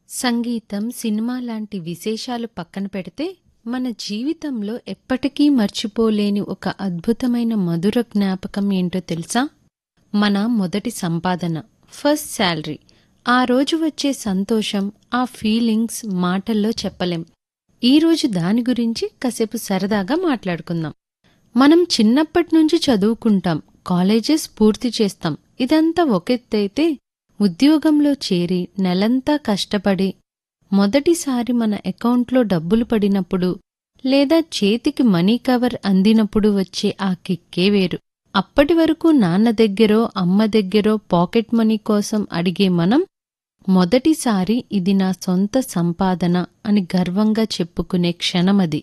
సంగీతం సినిమా లాంటి విశేషాలు పక్కన పెడితే మన జీవితంలో ఎప్పటికీ మర్చిపోలేని ఒక అద్భుతమైన మధుర జ్ఞాపకం ఏంటో తెలుసా మన మొదటి సంపాదన ఫస్ట్ శాలరీ ఆ రోజు వచ్చే సంతోషం ఆ ఫీలింగ్స్ మాటల్లో చెప్పలేం ఈరోజు దాని గురించి కాసేపు సరదాగా మాట్లాడుకుందాం మనం చిన్నప్పటి నుంచి చదువుకుంటాం కాలేజెస్ పూర్తి చేస్తాం ఇదంతా ఒకెత్తైతే ఉద్యోగంలో చేరి నెలంతా కష్టపడి మొదటిసారి మన అకౌంట్లో డబ్బులు పడినప్పుడు లేదా చేతికి మనీ కవర్ అందినప్పుడు వచ్చే ఆ కిక్కే వేరు అప్పటి వరకు నాన్న దగ్గరో అమ్మ దగ్గరో పాకెట్ మనీ కోసం అడిగే మనం మొదటిసారి ఇది నా సొంత సంపాదన అని గర్వంగా చెప్పుకునే క్షణమది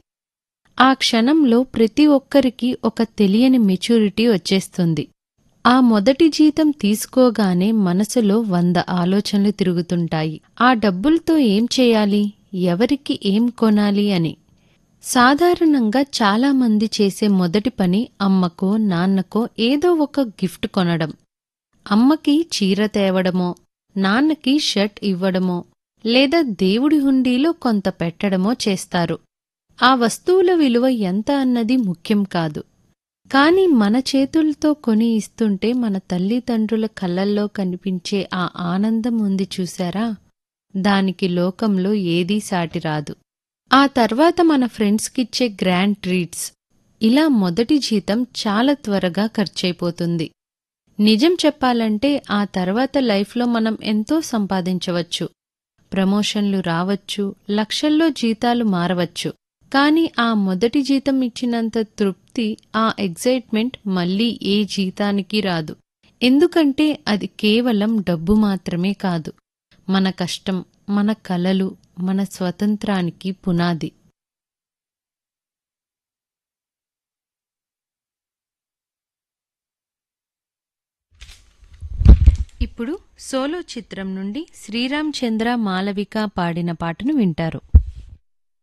ఆ క్షణంలో ప్రతి ఒక్కరికి ఒక తెలియని మెచ్యూరిటీ వచ్చేస్తుంది ఆ మొదటి జీతం తీసుకోగానే మనసులో వంద ఆలోచనలు తిరుగుతుంటాయి ఆ డబ్బులతో ఏం చేయాలి ఎవరికి ఏం కొనాలి అని సాధారణంగా చాలామంది చేసే మొదటి పని అమ్మకో నాన్నకో ఏదో ఒక గిఫ్ట్ కొనడం అమ్మకి చీర తేవడమో నాన్నకి షర్ట్ ఇవ్వడమో లేదా దేవుడి హుండీలో కొంత పెట్టడమో చేస్తారు ఆ వస్తువుల విలువ ఎంత అన్నది ముఖ్యం కాదు కాని మన చేతులతో కొని ఇస్తుంటే మన తల్లిదండ్రుల కళ్ళల్లో కనిపించే ఆ ఆనందం ఉంది చూశారా దానికి లోకంలో ఏదీ సాటిరాదు ఆ తర్వాత మన ఫ్రెండ్స్కిచ్చే గ్రాండ్ ట్రీట్స్ ఇలా మొదటి జీతం చాలా త్వరగా ఖర్చయిపోతుంది నిజం చెప్పాలంటే ఆ తర్వాత లైఫ్లో మనం ఎంతో సంపాదించవచ్చు ప్రమోషన్లు రావచ్చు లక్షల్లో జీతాలు మారవచ్చు కానీ ఆ మొదటి జీతం ఇచ్చినంత తృప్తి ఆ ఎగ్జైట్మెంట్ మళ్ళీ ఏ జీతానికి రాదు ఎందుకంటే అది కేవలం డబ్బు మాత్రమే కాదు మన కష్టం మన కలలు మన స్వతంత్రానికి పునాది ఇప్పుడు సోలో చిత్రం నుండి శ్రీరామ్ చంద్ర మాలవిక పాడిన పాటను వింటారు